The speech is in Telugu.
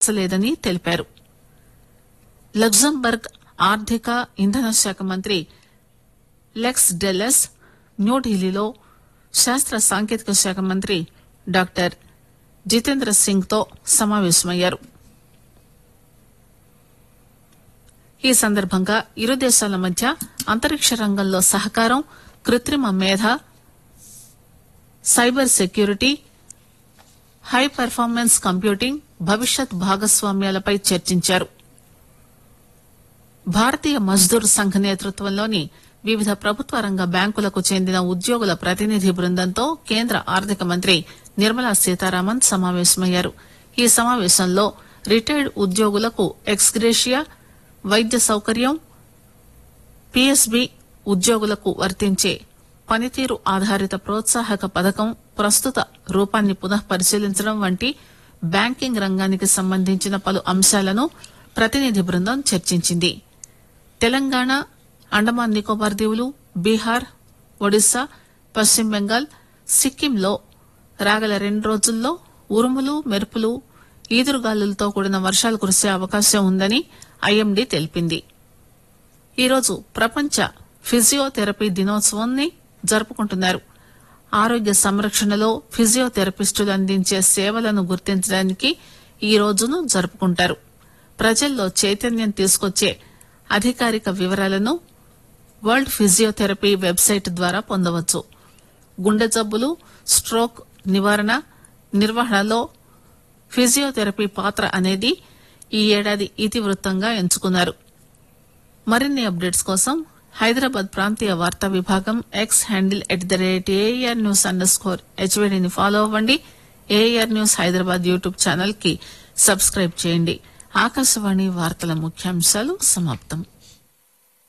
లేదని తెలిపారు లగ్జంబర్గ్ ఆర్థిక ఇంధన శాఖ మంత్రి లెక్స్ డెల్లెస్ న్యూఢిల్లీలో శాస్త్ర సాంకేతిక శాఖ మంత్రి డాక్టర్ జితేంద్ర సింగ్ తో సమావేశమయ్యారు ఈ సందర్భంగా ఇరు దేశాల మధ్య అంతరిక్ష రంగంలో సహకారం కృత్రిమ మేధ cyber security high performance computing భవిష్యత్ భాగస్వామ్యాలపై చర్చించారు భారతీయ మజ్దూర్ సంఘ్ నేతృత్వంలోని వివిధ ప్రభుత్వ రంగ బ్యాంకులకు చెందిన ఉద్యోగుల ప్రతినిధి బృందంతో కేంద్ర ఆర్థిక మంత్రి నిర్మలా సీతారామన్ సమావేశమయ్యారు ఈ సమావేశంలో రిటైర్డ్ ఉద్యోగులకు ఎక్స్గ్రేషియా వైద్య సౌకర్యం పీఎస్బీ ఉద్యోగులకు వర్తించే పనితీరు ఆధారిత ప్రోత్సాహక పథకం ప్రస్తుత రూపాన్ని పునః పరిశీలించడం వంటి బ్యాంకింగ్ రంగానికి సంబంధించిన పలు అంశాలను ప్రతినిధి బృందం చర్చించింది తెలంగాణ అండమాన్ నికోబార్ దీవులు బీహార్ ఒడిశా పశ్చిమ బెంగాల్ సిక్కింలో రాగల రెండు రోజుల్లో ఉరుములు మెరుపులు ఈదురుగాలులతో కూడిన వర్షాలు కురిసే అవకాశం ఉందని ఐఎండీ తెలిపింది ఈరోజు ప్రపంచ ఫిజియోథెరపీ దినోత్సవాన్ని జరుపుకుంటున్నారు ఆరోగ్య సంరక్షణలో ఫిజియోథెరపిస్టులు అందించే సేవలను గుర్తించడానికి ఈ రోజును జరుపుకుంటారు ప్రజల్లో చైతన్యం తీసుకొచ్చే అధికారిక వివరాలను వరల్డ్ ఫిజియోథెరపీ వెబ్సైట్ ద్వారా పొందవచ్చు గుండె జబ్బులు స్ట్రోక్ నివారణ నిర్వహణలో ఫిజియోథెరపీ పాత్ర అనేది ఈ ఏడాది ఇతివృత్తంగా ఎంచుకున్నారు మరిన్ని అప్డేట్స్ కోసం హైదరాబాద్ ప్రాంతీయ వార్తా విభాగం X handle at the rate A R news underscore హెచ్వీడీని ఫాలో అవ్వండి A R news Hyderabad YouTube channel కి సబ్స్క్రైబ్ చేయండి ఆకాశవాణి వార్తల ముఖ్యాంశాలు సమాప్తం